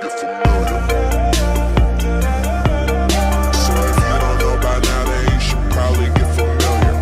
get familiar. So if you don't know by now, then you should probably get familiar.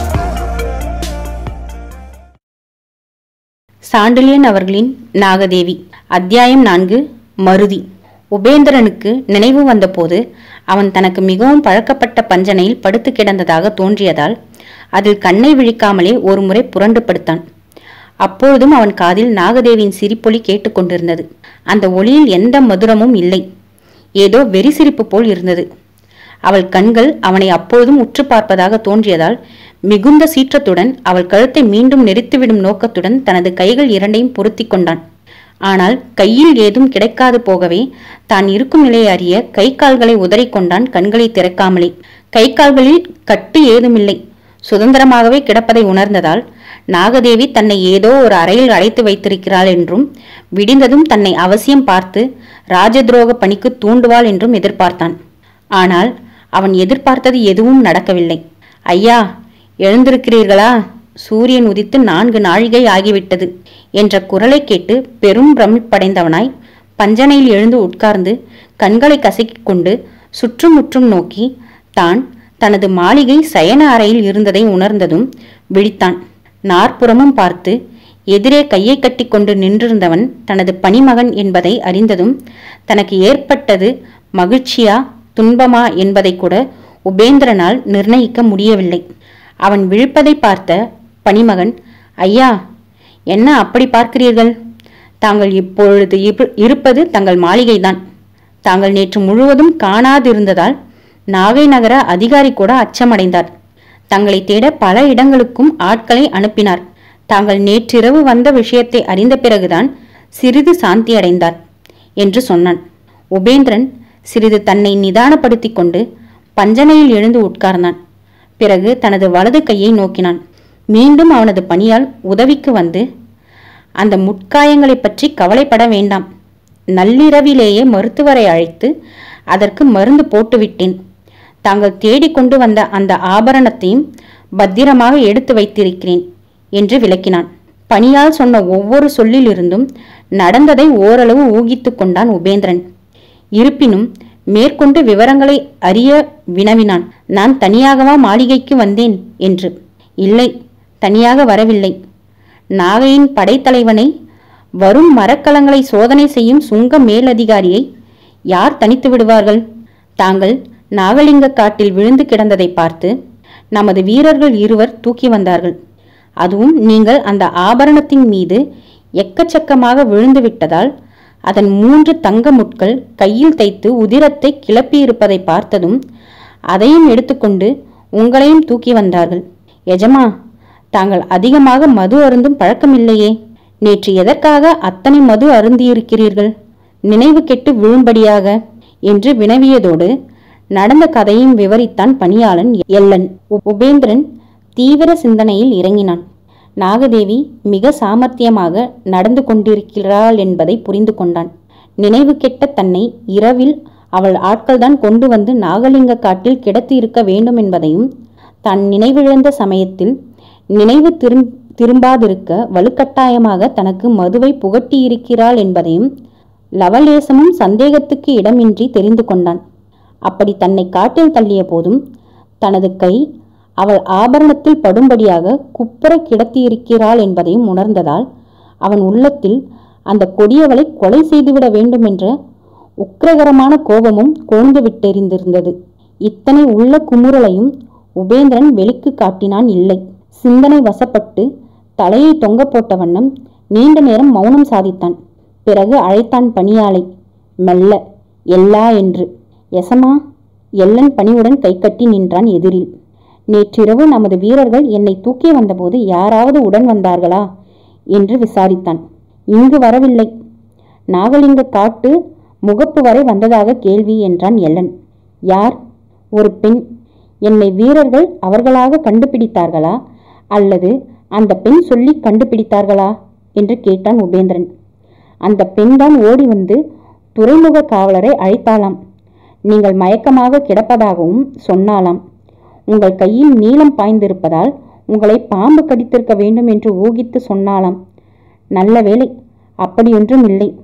Sandilyan அவர்களின் நாகதேவி அத்தியாயம் நான்கு மருதி உபேந்திரனுக்கு நினைவு வந்தபோது அவன் தனக்கு மிகவும் பழக்கப்பட்ட பஞ்சனையில் படுத்து கிடந்ததாக தோன்றியதால் அதில் கண்ணை விழிக்காமலே ஒருமுறை புரண்டு படுத்தான் அப்பொழுதும் அவன் காதில் நாகதேவியின் சிரிப்பொலி கேட்டுக்கொண்டிருந்தது அந்த ஒளியில் எந்த மதுரமும் இல்லை ஏதோ வெறி சிரிப்பு போல் இருந்தது அவள் கண்கள் அவனை அப்பொழுதும் உற்று பார்ப்பதாக தோன்றியதால் மிகுந்த சீற்றத்துடன் அவள் கழுத்தை மீண்டும் நெரித்துவிடும் நோக்கத்துடன் தனது கைகள் இரண்டையும் பொருத்திக் கொண்டான் ஆனால் கையில் ஏதும் கிடைக்காது போகவே தான் இருக்கும் நிலையை அறிய கை கால்களை உதறிக்கொண்டான் கண்களை திறக்காமலே கை கால்களில் கட்டு ஏதுமில்லை சுதந்திரமாகவே கிடப்பதை உணர்ந்ததால் நாகதேவி தன்னை ஏதோ ஒரு அறையில் அடைத்து வைத்திருக்கிறாள் என்றும் விடிந்ததும் தன்னை அவசியம் பார்த்து ராஜதுரோக பணிக்கு தூண்டுவாள் என்றும் எதிர்பார்த்தான் ஆனால் அவன் எதிர்பார்த்தது எதுவும் நடக்கவில்லை ஐயா எழுந்திருக்கிறீர்களா சூரியன் உதித்து நான்கு நாழிகை ஆகிவிட்டது என்ற குரலை கேட்டு பெரும் பிரமிப்படைந்தவனாய் பஞ்சனையில் எழுந்து உட்கார்ந்து கண்களை கசக்கிக் கொண்டு சுற்றுமுற்றும் நோக்கி தான் தனது மாளிகை சயன அறையில் இருந்ததை உணர்ந்ததும் விழித்தான் நாற்புறமும் பார்த்து எதிரே கையை கட்டிக்கொண்டு நின்றிருந்தவன் தனது பணிமகன் என்பதை அறிந்ததும் தனக்கு ஏற்பட்டது மகிழ்ச்சியா துன்பமா என்பதை கூட உபேந்திரனால் நிர்ணயிக்க முடியவில்லை அவன் விழிப்பதை பார்த்த பணிமகன் ஐயா என்ன அப்படி பார்க்கிறீர்கள் தாங்கள் இப்பொழுது இரு- இருப்பது தங்கள் மாளிகைதான் தாங்கள் நேற்று முழுவதும் காணாதிருந்ததால் நாகை நகர அதிகாரி கூட அச்சமடைந்தார் தங்களை தேட பல இடங்களுக்கும் ஆட்களை அனுப்பினார் தாங்கள் நேற்றிரவு வந்த விஷயத்தை அறிந்த பிறகுதான் சிறிது சாந்தி அடைந்தார் என்று சொன்னான் உபேந்திரன் சிறிது தன்னை நிதானப்படுத்திக் கொண்டு பஞ்சனையில் எழுந்து உட்கார்ந்தான் பிறகு தனது வலது கையை நோக்கினான் மீண்டும் அவனது பணியால் உதவிக்கு வந்து அந்த முட்காயங்களைப் பற்றி கவலைப்பட வேண்டாம் நள்ளிரவிலேயே மருத்துவரை அழைத்து அதற்கு மருந்து போட்டுவிட்டேன் தாங்கள் தேடிக்கொண்டு வந்த அந்த ஆபரணத்தையும் பத்திரமாக எடுத்து வைத்திருக்கிறேன் என்று விளக்கினான் பணியால் சொன்ன ஒவ்வொரு சொல்லிலிருந்தும் நடந்ததை ஓரளவு ஊகித்துக் கொண்டான் உபேந்திரன் இருப்பினும் மேற்கொண்டு விவரங்களை அறிய வினவினான் நான் தனியாகவா மாளிகைக்கு வந்தேன் என்று இல்லை தனியாக வரவில்லை நாகையின் படைத்தலைவனை வரும் மரக்கலங்களை சோதனை செய்யும் சுங்க மேலதிகாரியை யார் தனித்து விடுவார்கள் தாங்கள் நாகலிங்க காட்டில் விழுந்து கிடந்ததை பார்த்து நமது வீரர்கள் இருவர் தூக்கி வந்தார்கள் அதுவும் நீங்கள் அந்த ஆபரணத்தின் மீது எக்கச்சக்கமாக விழுந்து விட்டதால் அதன் மூன்று தங்க முட்கள் கையில் தைத்து உதிரத்தை கிளப்பியிருப்பதை பார்த்ததும் அதையும் எடுத்துக்கொண்டு உங்களையும் தூக்கி வந்தார்கள் எஜமா தாங்கள் அதிகமாக மது அருந்தும் பழக்கமில்லையே நேற்று எதற்காக அத்தனை மது அருந்தியிருக்கிறீர்கள் நினைவு கெட்டு விழும்படியாக என்று வினவியதோடு நடந்த கதையும் விவரித்தான் பணியாளன் எல்லன் உ- உபேந்திரன் தீவிர சிந்தனையில் இறங்கினான் நாகதேவி மிக சாமர்த்தியமாக நடந்து கொண்டிருக்கிறாள் என்பதை புரிந்து கொண்டான் நினைவு கெட்ட தன்னை இரவில் அவள் ஆட்கள்தான் கொண்டு வந்து நாகலிங்க காட்டில் கிடத்தி இருக்க வேண்டும் என்பதையும் தான் நினைவிழந்த சமயத்தில் நினைவு திரும் திரும்பாதிருக்க வலுக்கட்டாயமாக தனக்கு மதுவை புகட்டியிருக்கிறாள் என்பதையும் லவலேசமும் சந்தேகத்துக்கு இடமின்றி தெரிந்து கொண்டான் அப்படி தன்னை காட்டில் தள்ளிய போதும் தனது கை அவள் ஆபரணத்தில் படும்படியாக குப்புற கிடத்தியிருக்கிறாள் என்பதையும் உணர்ந்ததால் அவன் உள்ளத்தில் அந்த கொடியவளை கொலை செய்துவிட வேண்டும் என்ற உக்கிரகரமான கோபமும் கொழுந்து விட்டெறிந்திருந்தது இத்தனை உள்ள குமுறலையும் உபேந்திரன் வெளிக்கு காட்டினான் இல்லை சிந்தனை வசப்பட்டு தலையை தொங்க போட்ட வண்ணம் நீண்ட நேரம் மௌனம் சாதித்தான் பிறகு அழைத்தான் பணியாளை மெல்ல எல்லா என்று எசமா எல்லன் பணிவுடன் கைகட்டி நின்றான் எதிரில் நேற்றிரவு நமது வீரர்கள் என்னை தூக்கி வந்தபோது யாராவது உடன் வந்தார்களா என்று விசாரித்தான் இங்கு வரவில்லை நாகலிங்க காட்டு முகப்பு வரை வந்ததாக கேள்வி என்றான் எல்லன் யார் ஒரு பெண் என்னை வீரர்கள் அவர்களாக கண்டுபிடித்தார்களா அல்லது அந்த பெண் சொல்லி கண்டுபிடித்தார்களா என்று கேட்டான் உபேந்திரன் அந்த பெண்தான் ஓடி வந்து துறைமுக காவலரை அழைத்தாளாம் நீங்கள் மயக்கமாக கிடப்பதாகவும் சொன்னாலாம் உங்கள் கையில் நீளம் பாய்ந்திருப்பதால் உங்களை பாம்பு கடித்திருக்க வேண்டும் என்று ஊகித்து சொன்னாலாம் நல்ல வேளை அப்படியொன்றும் இல்லை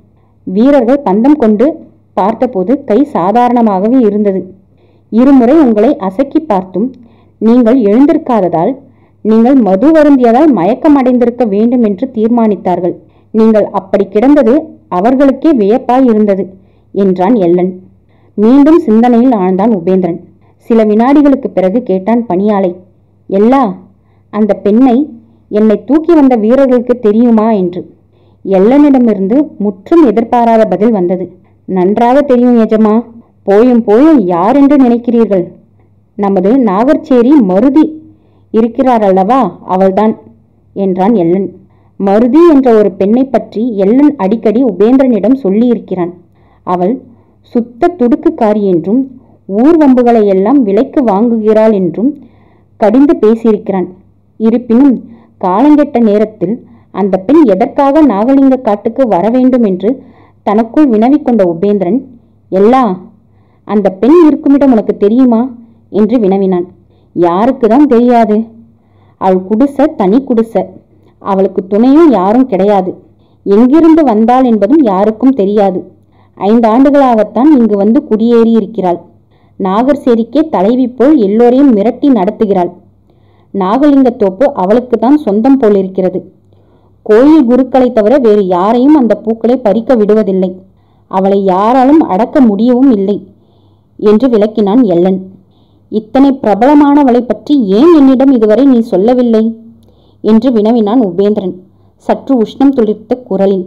வீரர்கள் பந்தம் கொண்டு பார்த்தபோது கை சாதாரணமாகவே இருந்தது இருமுறை உங்களை அசக்கி பார்த்தும் நீங்கள் எழுந்திருக்காததால் நீங்கள் மது வருந்தியதால் மயக்கமடைந்திருக்க வேண்டும் என்று தீர்மானித்தார்கள் நீங்கள் அப்படி கிடந்தது அவர்களுக்கே வியப்பாய் இருந்தது என்றான் எல்லன் மீண்டும் சிந்தனையில் ஆழ்ந்தான் உபேந்திரன் சில வினாடிகளுக்கு பிறகு கேட்டான் பணியாளை எல்லா அந்த பெண்ணை என்னை தூக்கி வந்த வீரர்களுக்கு தெரியுமா என்று எல்லனிடமிருந்து முற்றும் எதிர்பாராத பதில் வந்தது நன்றாக தெரியும் எஜமா போயும் போயும் யார் என்று நினைக்கிறீர்கள் நமது நாகர்ச்சேரி மருதி இருக்கிறார் அல்லவா அவள்தான் என்றான் எல்லன் மருதி என்ற ஒரு பெண்ணை பற்றி எல்லன் அடிக்கடி உபேந்திரனிடம் சொல்லியிருக்கிறான் அவள் சுத்த துடுக்குக்காரி என்றும் ஊர்வம்புகளை எல்லாம் விலைக்கு வாங்குகிறாள் என்றும் கடிந்து பேசியிருக்கிறான் இருப்பினும் காலங்கெட்ட நேரத்தில் அந்த பெண் எதற்காக நாகலிங்க காட்டுக்கு வர வேண்டும் என்று தனக்குள் வினவிக்கொண்ட உபேந்திரன் எல்லா அந்த பெண் இருக்குமிடம் உனக்கு தெரியுமா என்று வினவினான் யாருக்கு தான் தெரியாது அவள் குடிசை தனி குடிசை அவளுக்கு துணையும் யாரும் கிடையாது எங்கிருந்து வந்தாள் என்பதும் யாருக்கும் தெரியாது ஐந்து ஆண்டுகளாகத்தான் இங்கு வந்து குடியேறி இருக்கிறாள் நாகர்சேரிக்கே தலைவி போல் எல்லோரையும் மிரட்டி நடத்துகிறாள் நாகலிங்கத்தோப்பு அவளுக்கு தான் சொந்தம் போலிருக்கிறது கோயில் குருக்களை தவிர வேறு யாரையும் அந்த பூக்களை பறிக்க விடுவதில்லை அவளை யாராலும் அடக்க முடியவும் இல்லை என்று விளக்கினான் எல்லன் இத்தனை பிரபலமானவளை பற்றி ஏன் என்னிடம் இதுவரை நீ சொல்லவில்லை என்று வினவினான் உபேந்திரன் சற்று உஷ்ணம் துளிர்த்த குரலில்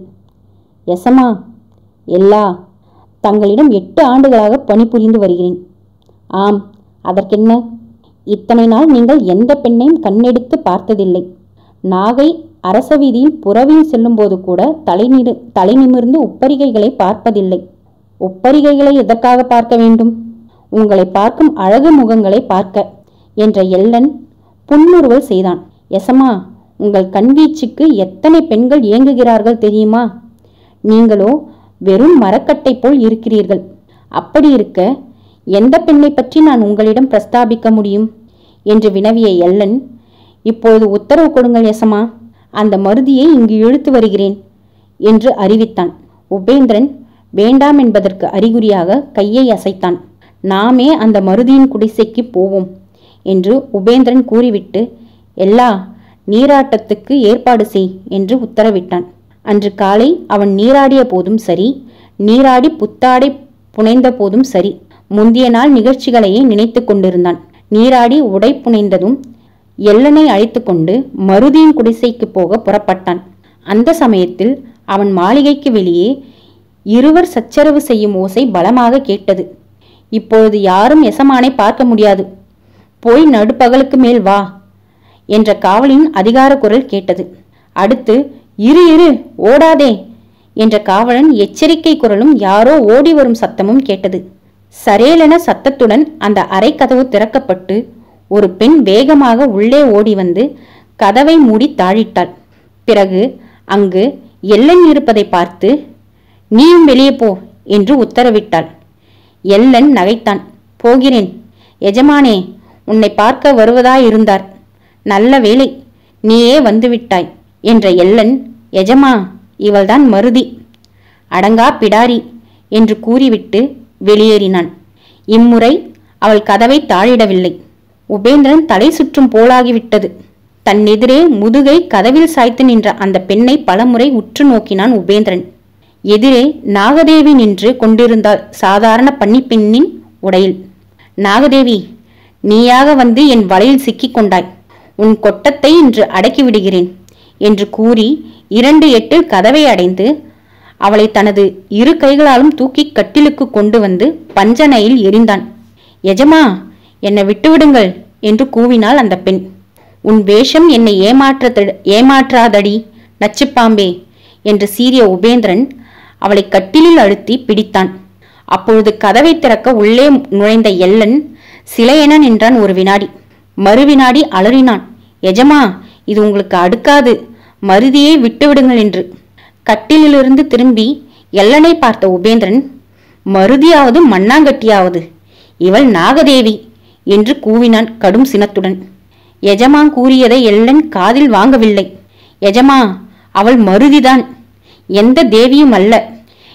எசமா எல்லா தங்களிடம் எட்டு ஆண்டுகளாக பணிபுரிந்து வருகிறேன் ஆம் அதற்கென்ன இத்தனை நாள் நீங்கள் எந்த பெண்ணையும் கண்ணெடுத்து பார்த்ததில்லை நாகை அரச வீதியில் புறவியில் செல்லும்போது கூட தலை நிறு தலை நிமிர்ந்து உப்பரிகைகளை பார்ப்பதில்லை உப்பரிகைகளை எதற்காக பார்க்க வேண்டும் உங்களை பார்க்கும் அழகு முகங்களை பார்க்க என்ற எல்லன் புன்முறுவல் செய்தான் எசமா உங்கள் கண்வீச்சுக்கு எத்தனை பெண்கள் ஏங்குகிறார்கள் தெரியுமா நீங்களோ வெறும் மரக்கட்டை போல் இருக்கிறீர்கள் அப்படி இருக்க எந்த பெண்ணை பற்றி நான் உங்களிடம் பிரஸ்தாபிக்க முடியும் என்று வினவிய எல்லன் இப்பொழுது உத்தரவு கொடுங்கள் எசமா அந்த மருதியை இங்கு இழுத்து வருகிறேன் என்று அறிவித்தான் உபேந்திரன் வேண்டாம் என்பதற்கு அறிகுறியாக கையை அசைத்தான் நாமே அந்த மருதியின் குடிசைக்கு போவோம் என்று உபேந்திரன் கூறிவிட்டு எல்லா நீராட்டத்துக்கு ஏற்பாடு செய் என்று உத்தரவிட்டான் அன்று காலை அவன் நீராடிய போதும் சரி நீராடி புத்தாடை புனைந்த போதும் சரி முந்திய நாள் நிகழ்ச்சிகளையே நினைத்து கொண்டிருந்தான் நீராடி உடை புனைந்ததும் எல்லனை அழைத்து கொண்டு மருதியின் குடிசைக்கு போக புறப்பட்டான் அந்த சமயத்தில் அவன் மாளிகைக்கு வெளியே இருவர் சச்சரவு செய்யும் ஓசை பலமாக கேட்டது இப்பொழுது யாரும் எசமானை பார்க்க முடியாது போய் நடுப்பகலுக்கு மேல் வா என்ற காவலின் அதிகார குரல் கேட்டது அடுத்து இரு இரு ஓடாதே என்ற காவலன் எச்சரிக்கை குரலும் யாரோ ஓடி வரும் சத்தமும் கேட்டது சரேலென சத்தத்துடன் அந்த அறை கதவு திறக்கப்பட்டு ஒரு பெண் வேகமாக உள்ளே ஓடி வந்து கதவை மூடி தாழிட்டாள் பிறகு அங்கு எல்லன் இருப்பதை பார்த்து நீயும் வெளியே போ என்று உத்தரவிட்டாள் எல்லன் நகைத்தான் போகிறேன் எஜமானே உன்னை பார்க்க வருவதாயிருந்தார் நல்ல வேலை நீயே வந்துவிட்டாய் என்ற எல்லன் எஜமா இவள்தான் மருதி அடங்கா பிடாரி என்று கூறிவிட்டு வெளியேறினான் இம்முறை அவள் கதவை தாழிடவில்லை உபேந்திரன் தலை சுற்றும் போலாகிவிட்டது தன் எதிரே முதுகை கதவில் சாய்த்து நின்ற அந்த பெண்ணை பலமுறை உற்று நோக்கினான் உபேந்திரன் எதிரே நாகதேவி நின்று கொண்டிருந்தாள் சாதாரண பன்னிப்பெண்ணின் உடையில் நாகதேவி நீயாக வந்து என் வலையில் சிக்கிக் கொண்டாய் உன் கொட்டத்தை இன்று அடக்கி விடுகிறேன் என்று கூறி இரண்டு எட்டில் கதவை அடைந்து அவளை தனது இரு கைகளாலும் தூக்கி கட்டிலுக்கு கொண்டு வந்து பஞ்சனையில் எரிந்தான் எஜமா என்னை விட்டுவிடுங்கள் என்று கூவினாள் அந்த பெண் உன் வேஷம் என்னை ஏமாற்ற ஏமாற்றாதடி நச்சுப்பாம்பே என்று சீறிய உபேந்திரன் அவளை கட்டிலில் அழுத்தி பிடித்தான் அப்பொழுது கதவை திறக்க உள்ளே நுழைந்த எல்லன் சிலையென நின்றான் ஒரு வினாடி மறுவினாடி அலறினான் எஜமா இது உங்களுக்கு அடுக்காது மருதியை விட்டுவிடுங்கள் என்று கட்டிலிலிருந்து திரும்பி எல்லனை பார்த்த உபேந்திரன் மருதியாவது மண்ணாங்கட்டியாவது இவள் நாகதேவி என்று கூவினான் கடும் சினத்துடன் எஜமா கூறியதை எல்லன் காதில் வாங்கவில்லை எஜமா அவள் மருதிதான் எந்த தேவியும் அல்ல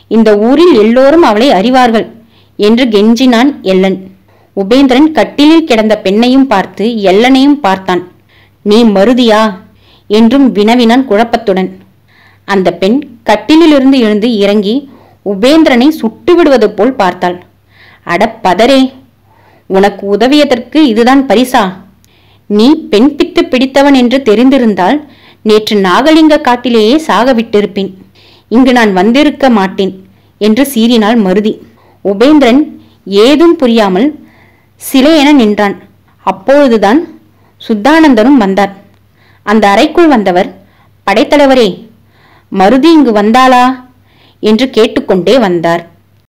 இந்த ஊரில் எல்லோரும் அவளை அறிவார்கள் என்று கெஞ்சினான் எல்லன் உபேந்திரன் கட்டிலில் கிடந்த பெண்ணையும் பார்த்து எல்லனையும் பார்த்தான் நீ மருதியா என்றும் வினவினான் குழப்பத்துடன் அந்த பெண் கட்டிலிலிருந்து எழுந்து இறங்கி உபேந்திரனை சுட்டு விடுவது போல் பார்த்தாள் அட பதரே உனக்கு உதவியதற்கு இதுதான் பரிசா நீ பெண் பித்து பிடித்தவன் என்று தெரிந்திருந்தால் நேற்று நாகலிங்க காட்டிலேயே சாக விட்டிருப்பேன் இங்கு நான் வந்திருக்க மாட்டேன் என்று சீறினாள் மருதி உபேந்திரன் ஏதும் புரியாமல் சிலையென நின்றான் அப்பொழுதுதான் சுத்தானந்தரும் வந்தார் அந்த அறைக்குள் வந்தவர் படைத்தலைவரே மருதி இங்கு வந்தாளா என்று கேட்டுக்கொண்டே வந்தார்